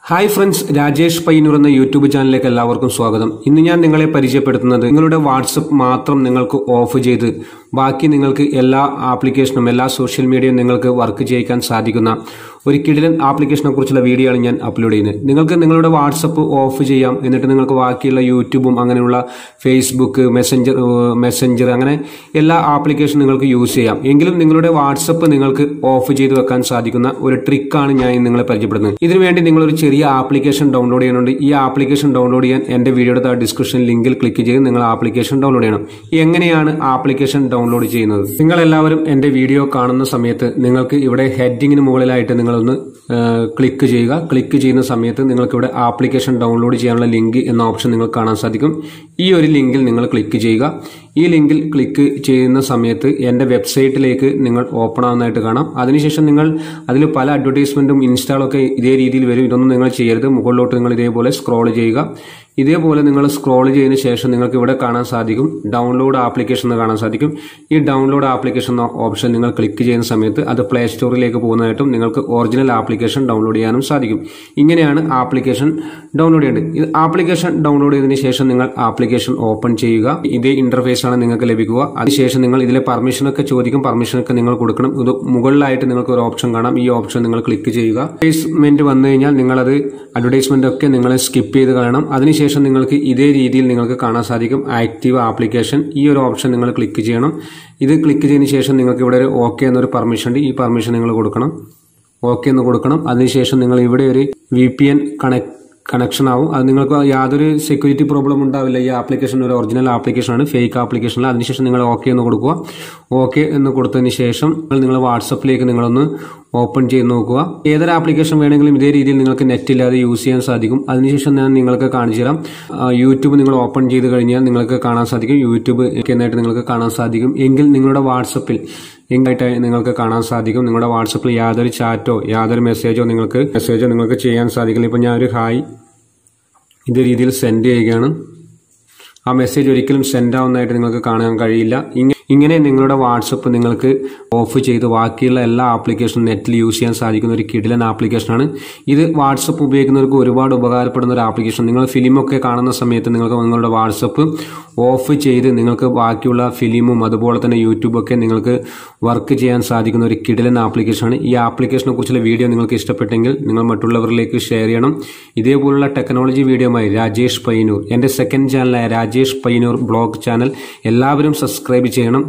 hi friends Rajesh Payyanur എന്ന YouTube ചാനലിലേക്ക് എല്ലാവർക്കും സ്വാഗതം ഇന്ന് ഞാൻ നിങ്ങളെ പരിചയപ്പെടുത്തുന്നത് നിങ്ങളുടെ വാട്സപ്പ് മാത്രം നിങ്ങൾക്ക് ഓഫ് ചെയ്ത് ബാക്കി നിങ്ങൾക്ക് എല്ലാ ആപ്ലിക്കേഷനും എല്ലാ സോഷ്യൽ മീഡിയയും നിങ്ങൾക്ക് വർക്ക് ചെയ്യിക്കാൻ സാധിക്കുന്ന ഒരു കിടിലൻ ആപ്ലിക്കേഷനെ കുറിച്ചുള്ള വീഡിയോ ആണ് ഞാൻ അപ്ലോഡ് ചെയ്യുന്നത് നിങ്ങൾക്ക് നിങ്ങളുടെ വാട്സപ്പ് ഓഫ് ചെയ്യാം എന്നിട്ട് നിങ്ങൾക്ക് ബാക്കിയുള്ള യൂട്യൂബും അങ്ങനെയുള്ള ഫേസ്ബുക്ക് മെസ്സഞ്ചർ മെസ്സഞ്ചർ അങ്ങനെ എല്ലാ ആപ്ലിക്കേഷൻ നിങ്ങൾക്ക് യൂസ് ചെയ്യാം എങ്കിലും നിങ്ങളുടെ വാട്സപ്പ് നിങ്ങൾക്ക് ഓഫ് ചെയ്ത് വെക്കാൻ സാധിക്കുന്ന ഒരു ട്രിക്കാണ് ഞാൻ ഇന്ന് നിങ്ങളെ പരിചയപ്പെടുന്നത് ഇതിനുവേണ്ടി നിങ്ങൾ ഒരു ചെറിയ ആപ്ലിക്കേഷൻ ഡൗൺലോഡ് ചെയ്യാനുണ്ട് ഈ ആപ്ലിക്കേഷൻ ഡൗൺലോഡ് ചെയ്യാൻ എന്റെ വീഡിയോയുടെ ഡിസ്ക്രിപ്ഷൻ ലിങ്കിൽ ക്ലിക്ക് ചെയ്ത് നിങ്ങൾ ആപ്ലിക്കേഷൻ ഡൗൺലോഡ് ചെയ്യണം എങ്ങനെയാണ് ആപ്ലിക്കേഷൻ ഡൗൺലോഡ് ചെയ്യുന്നത് നിങ്ങൾ എല്ലാവരും എന്റെ വീഡിയോ കാണുന്ന സമയത്ത് നിങ്ങൾക്ക് ഇവിടെ ഹെഡിങ്ങിന് മുകളിലായിട്ട് നിങ്ങളൊന്ന് ക്ലിക്ക് ചെയ്യുക ക്ലിക്ക് ചെയ്യുന്ന സമയത്ത് നിങ്ങൾക്ക് ഇവിടെ ആപ്ലിക്കേഷൻ ഡൗൺലോഡ് ചെയ്യാനുള്ള ലിങ്ക് എന്ന ഓപ്ഷൻ നിങ്ങൾക്ക് കാണാൻ സാധിക്കും ഈ ഒരു ലിങ്കിൽ നിങ്ങൾ ക്ലിക്ക് ചെയ്യുക ഈ ലിങ്കിൽ ക്ലിക്ക് ചെയ്യുന്ന സമയത്ത് എൻ്റെ വെബ്സൈറ്റിലേക്ക് നിങ്ങൾ ഓപ്പൺ ആവുന്നതായിട്ട് കാണാം അതിനുശേഷം നിങ്ങൾ അതിൽ പല അഡ്വർടൈസ്മെന്റും ഇൻസ്റ്റാളൊക്കെ ഇതേ രീതിയിൽ വരും ഇതൊന്നും നിങ്ങൾ ചെയ്യരുത് മുകളിലോട്ട് നിങ്ങൾ ഇതേപോലെ സ്ക്രോൾ ചെയ്യുക ഇതേപോലെ നിങ്ങൾ സ്ക്രോൾ ചെയ്തതിന് ശേഷം നിങ്ങൾക്ക് ഇവിടെ കാണാൻ സാധിക്കും ഡൗൺലോഡ് ആപ്ലിക്കേഷൻ എന്ന് കാണാൻ സാധിക്കും ഈ ഡൗൺലോഡ് ആപ്ലിക്കേഷൻ എന്ന ഓപ്ഷൻ നിങ്ങൾ ക്ലിക്ക് ചെയ്യുന്ന സമയത്ത് അത് പ്ലേ സ്റ്റോറിലേക്ക് പോകുന്നതായിട്ടും നിങ്ങൾക്ക് ഒറിജിനൽ ആപ്ലിക്കേഷൻ ഡൗൺലോഡ് ചെയ്യാനും സാധിക്കും ഇങ്ങനെയാണ് ആപ്ലിക്കേഷൻ ഡൗൺലോഡ് ചെയ്യേണ്ടത് ഇത് ആപ്ലിക്കേഷൻ ഡൗൺലോഡ് ചെയ്തതിന് ശേഷം നിങ്ങൾ ആപ്ലിക്കേഷൻ ഓപ്പൺ ചെയ്യുക ഇതേ ഇന്റർഫേസ് ആണ് നിങ്ങൾക്ക് ലഭിക്കുക അതിനുശേഷം നിങ്ങൾ ഇതിലെ പെർമിഷനൊക്കെ ചോദിക്കും പെർമിഷനൊക്കെ നിങ്ങൾ കൊടുക്കണം ഇത് മുകളിലായിട്ട് നിങ്ങൾക്ക് ഒരു ഓപ്ഷൻ കാണാം ഈ ഓപ്ഷൻ നിങ്ങൾ ക്ലിക്ക് ചെയ്യുക അഡ്വർടൈസ്മെന്റ് വന്നു കഴിഞ്ഞാൽ നിങ്ങളത് അഡ്വർടൈസ്മെന്റ് ഒക്കെ നിങ്ങൾ സ്കിപ്പ് ചെയ്ത് കളയണം അതിനുശേഷം നിങ്ങൾക്ക് ഇതേ രീതിയിൽ നിങ്ങൾക്ക് കാണാൻ സാധിക്കും ആക്റ്റീവ് ആപ്ലിക്കേഷൻ ഈ ഒരു ഓപ്ഷൻ നിങ്ങൾ ക്ലിക്ക് ചെയ്യണം ഇത് ക്ലിക്ക് ചെയ്തതിന് ശേഷം നിങ്ങൾക്ക് ഇവിടെ ഒരു ഓക്കെ എന്നൊരു പെർമിഷൻ ഉണ്ട് ഈ പെർമിഷൻ നിങ്ങൾ കൊടുക്കണം ഓക്കെ എന്ന് കൊടുക്കണം അതിനുശേഷം നിങ്ങൾ ഇവിടെ ഒരു V P N connect connection ആവും അത് നിങ്ങൾക്ക് യാതൊരു സെക്യൂരിറ്റി പ്രോബ്ലം ഉണ്ടാവില്ല ഈ ആപ്ലിക്കേഷൻ ഒരു ഒറിജിനൽ ആപ്ലിക്കേഷൻ ആണ് ഫേക്ക് ആപ്ലിക്കേഷൻ അതിനുശേഷം നിങ്ങൾ ഓക്കെ എന്ന് കൊടുക്കുക ഓക്കെ എന്ന് കൊടുത്തതിന് ശേഷം നിങ്ങൾ വാട്സപ്പിലേക്ക് നിങ്ങളൊന്ന് ഓപ്പൺ ചെയ്ത് നോക്കുക ഏതൊരു ആപ്ലിക്കേഷൻ വേണമെങ്കിലും ഇതേ രീതിയിൽ നിങ്ങൾക്ക് നെറ്റ് ഇല്ലാതെ യൂസ് ചെയ്യാൻ സാധിക്കും അതിനുശേഷം ഞാൻ നിങ്ങൾക്ക് കാണിച്ചു തരാം യൂട്യൂബ് നിങ്ങൾ ഓപ്പൺ ചെയ്ത് കഴിഞ്ഞാൽ നിങ്ങൾക്ക് കാണാൻ സാധിക്കും യൂട്യൂബ് എന്നായിട്ട് നിങ്ങൾക്ക് കാണാൻ സാധിക്കും എങ്കിൽ നിങ്ങളുടെ വാട്സപ്പിൽ ലിങ്കായിട്ട് നിങ്ങൾക്ക് കാണാൻ സാധിക്കും നിങ്ങളുടെ വാട്സപ്പിൽ യാതൊരു ചാറ്റോ യാതൊരു മെസ്സേജോ നിങ്ങൾക്ക് മെസ്സേജോ നിങ്ങൾക്ക് ചെയ്യാൻ സാധിക്കില്ല ഇപ്പം ഞാൻ ഒരു ഹായ് ഇതേ രീതിയിൽ സെൻഡ് ചെയ്യുകയാണ് ആ മെസ്സേജ് ഒരിക്കലും സെൻഡ് ആവുന്നതായിട്ട് നിങ്ങൾക്ക് കാണാൻ കഴിയില്ല ഇങ്ങനെ നിങ്ങളുടെ വാട്സപ്പ് നിങ്ങൾക്ക് ഓഫ് ചെയ്ത് ബാക്കിയുള്ള എല്ലാ ആപ്ലിക്കേഷനും നെറ്റിൽ യൂസ് ചെയ്യാൻ സാധിക്കുന്ന ഒരു കിടിലൻ ആപ്ലിക്കേഷനാണ് ഇത് വാട്സപ്പ് ഉപയോഗിക്കുന്നവർക്ക് ഒരുപാട് ഉപകാരപ്പെടുന്ന ഒരു ആപ്ലിക്കേഷൻ നിങ്ങൾ ഫിലിമൊക്കെ കാണുന്ന സമയത്ത് നിങ്ങൾക്ക് നിങ്ങളുടെ വാട്സപ്പ് ഓഫ് ചെയ്ത് നിങ്ങൾക്ക് ബാക്കിയുള്ള ഫിലിമും അതുപോലെ തന്നെ യൂട്യൂബൊക്കെ നിങ്ങൾക്ക് വർക്ക് ചെയ്യാൻ സാധിക്കുന്ന ഒരു കിടിലൻ ആപ്ലിക്കേഷനാണ് ഈ ആപ്ലിക്കേഷനെ കുറിച്ചുള്ള വീഡിയോ നിങ്ങൾക്ക് ഇഷ്ടപ്പെട്ടെങ്കിൽ നിങ്ങൾ മറ്റുള്ളവരിലേക്ക് ഷെയർ ചെയ്യണം ഇതേപോലുള്ള ടെക്നോളജി വീഡിയോയുമായി രാജേഷ് പയ്യന്നൂർ എൻ്റെ സെക്കൻഡ് ചാനലായ രാജേഷ് പയ്യന്നൂർ ബ്ലോഗ് ചാനൽ എല്ലാവരും സബ്സ്ക്രൈബ് ചെയ്യണം